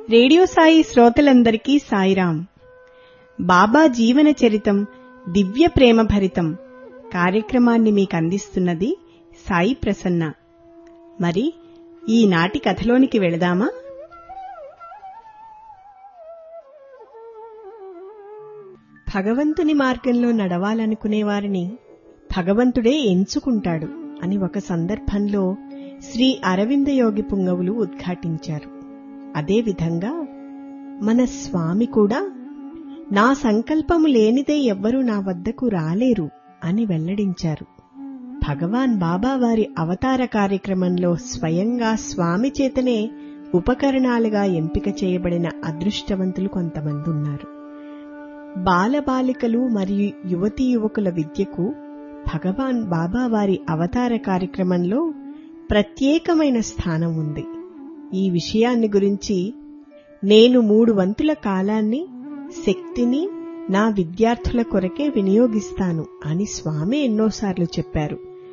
radio Sai శ్రోతలందరికీ సాయిరాం బాబా జీవన చరితం దివ్య ప్రేమ భరితం కార్యక్రమాన్ని మీకు అందిస్తున్నది సాయి ప్రసన్న మరి ఈనాటి కథలోనికి వెళదామా భగవంతుని మార్గంలో నడవాలనుకునే వారిని భగవంతుడే ఎంచుకుంటాడు అని ఒక సందర్భంలో శ్రీ అరవింద యోగి పుంగవులు ఉద్ఘాటించారు అదేవిధంగా మన స్వామి కూడా నా సంకల్పము లేనిదే ఎవ్వరూ నా వద్దకు రాలేరు అని వెల్లడించారు భగవాన్ బాబా వారి అవతార కార్యక్రమంలో స్వయంగా స్వామి చేతనే ఉపకరణాలుగా ఎంపిక చేయబడిన అదృష్టవంతులు కొంతమంది ఉన్నారు బాలబాలికలు మరియు యువతీ యువకుల విద్యకు భగవాన్ బాబా వారి అవతార కార్యక్రమంలో ప్రత్యేకమైన స్థానం ఉంది ఈ విషయాన్ని గురించి నేను మూడు వంతుల కాలాన్ని శక్తిని నా విద్యార్థుల కొరకే వినియోగిస్తాను అని స్వామి ఎన్నోసార్లు చెప్పారు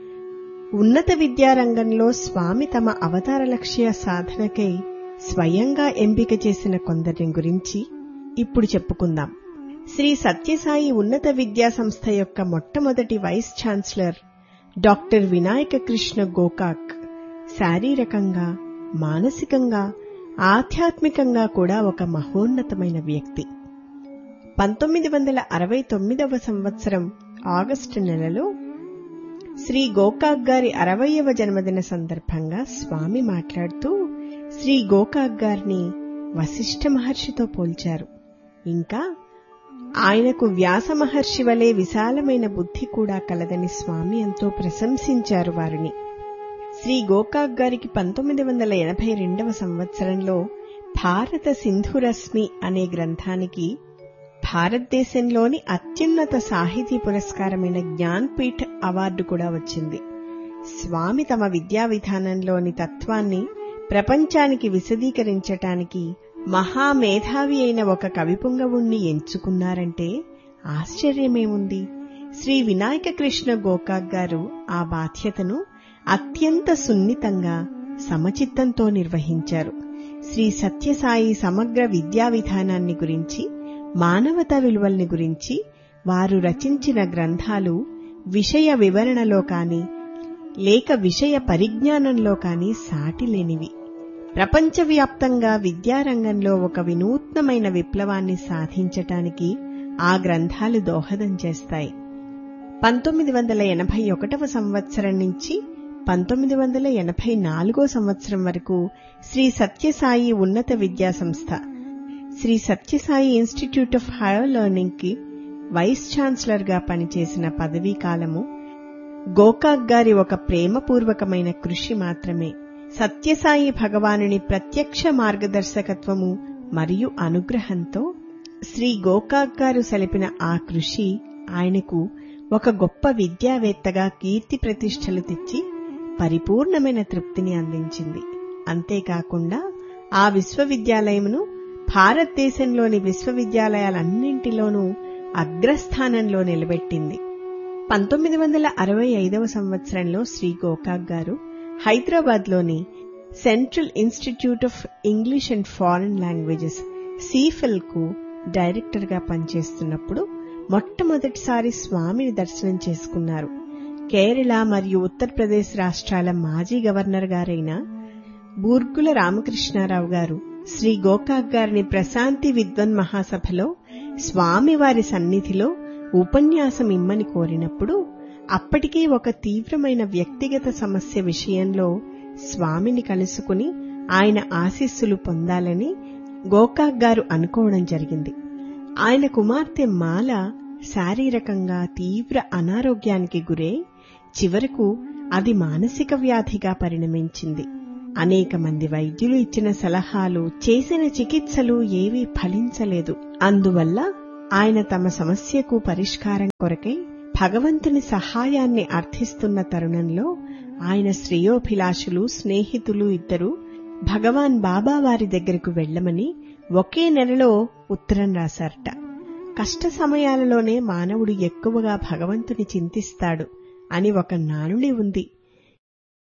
ఉన్నత విద్యారంగంలో స్వామి తమ అవతార లక్ష్య సాధనకై స్వయంగా ఎంపిక చేసిన కొందరిని గురించి ఇప్పుడు చెప్పుకుందాం శ్రీ సత్యసాయి ఉన్నత విద్యా సంస్థ యొక్క మొట్టమొదటి vice chancellor doctor Vinayaka Krishna Gokak శారీరకంగా మానసికంగా ఆధ్యాత్మికంగా కూడా ఒక మహోన్నతమైన వ్యక్తి పంతొమ్మిది వందల అరవై తొమ్మిదవ సంవత్సరం ఆగస్టు నెలలో శ్రీ గోకాక్ గారి అరవయవ జన్మదిన సందర్భంగా స్వామి మాట్లాడుతూ శ్రీ గోకాక్ గారిని వశిష్ఠ మహర్షితో పోల్చారు ఇంకా ఆయనకు వ్యాస మహర్షి వలె విశాలమైన బుద్ధి కూడా కలదని స్వామి ఎంతో ప్రశంసించారు వారిని శ్రీ గోకాక్ గారికి పంతొమ్మిది వందల ఎనభై రెండవ సంవత్సరంలో భారత సింధురశ్మి అనే గ్రంథానికి భారతదేశంలోని అత్యున్నత సాహితీ పురస్కారమైన జ్ఞాన్పీఠ్ అవార్డు కూడా వచ్చింది స్వామి తమ విద్యా విధానంలోని తత్వాన్ని ప్రపంచానికి విశదీకరించటానికి మహామేధావి అయిన ఒక కవిపుంగవుణ్ణి ఎంచుకున్నారంటే ఆశ్చర్యమేముంది శ్రీ వినాయక కృష్ణ గోకాక్ గారు ఆ బాధ్యతను అత్యంత సున్నితంగా సమచిత్తంతో నిర్వహించారు శ్రీ సత్యసాయి సమగ్ర విద్యా విధానాన్ని గురించి మానవతా విలువల్ని గురించి వారు రచించిన గ్రంథాలు విషయ వివరణలో కాని లేక విషయ పరిజ్ఞానంలో కాని సాటిలేనివి ప్రపంచవ్యాప్తంగా విద్యారంగంలో ఒక వినూత్నమైన విప్లవాన్ని సాధించటానికి ఆ గ్రంథాలు దోహదం చేస్తాయి పంతొమ్మిది వందల ఎనభై ఒకటవ సంవత్సరం నుంచి పంతొమ్మిది వందల ఎనభై నాలుగో సంవత్సరం వరకు శ్రీ సత్యసాయి ఉన్నత విద్యా సంస్థ Shri Sathya Sai institute of higher learning కి వైస్ ఛాన్సలర్ గా పనిచేసిన పదవీ కాలము గోకాక్ గారి ఒక ప్రేమపూర్వకమైన కృషి మాత్రమే సత్యసాయి భగవానుని ప్రత్యక్ష మార్గదర్శకత్వము మరియు అనుగ్రహంతో శ్రీ గోకాక్ గారు సలిపిన ఆ కృషి ఆయనకు ఒక గొప్ప విద్యావేత్తగా కీర్తి ప్రతిష్టలు తెచ్చి పరిపూర్ణమైన తృప్తిని అందించింది అంతేకాకుండా ఆ విశ్వవిద్యాలయమును భారతదేశంలోని విశ్వవిద్యాలయాలన్నింటిలోనూ అగ్రస్థానంలో నిలబెట్టింది పంతొమ్మిది వందల అరవై ఐదవ సంవత్సరంలో శ్రీ గోకాక్ గారు హైదరాబాద్లోని central institute of English and foreign languages CIEFL కు డైరెక్టర్గా పనిచేస్తున్నప్పుడు మొట్టమొదటిసారి స్వామిని దర్శనం చేసుకున్నారు కేరళ మరియు ఉత్తరప్రదేశ్ రాష్ట్రాల మాజీ గవర్నర్ గారైన బూర్గుల రామకృష్ణారావు గారు శ్రీ గోకాక్ గారిని ప్రశాంతి విద్వన్ మహాసభలో స్వామివారి సన్నిధిలో ఉపన్యాసం ఇమ్మని కోరినప్పుడు అప్పటికే ఒక తీవ్రమైన వ్యక్తిగత సమస్య విషయంలో స్వామిని కలుసుకుని ఆయన ఆశీస్సులు పొందాలని గోకాక్ గారు అనుకోవడం జరిగింది ఆయన కుమార్తె మాల శారీరకంగా తీవ్ర అనారోగ్యానికి గురై చివరకు అది మానసిక వ్యాధిగా పరిణమించింది అనేక మంది వైద్యులు ఇచ్చిన సలహాలు చేసిన చికిత్సలు ఏవీ ఫలించలేదు అందువల్ల ఆయన తమ సమస్యకు పరిష్కారం కొరకై భగవంతుని సహాయాన్ని అర్థిస్తున్న తరుణంలో ఆయన శ్రేయోభిలాషులు స్నేహితులు ఇద్దరు భగవాన్ బాబా వారి దగ్గరకు వెళ్లమని ఒకే నెలలో ఉత్తరం రాశారట కష్ట సమయాలలోనే మానవుడు ఎక్కువగా భగవంతుని చింతిస్తాడు అని ఒక నానుడి ఉంది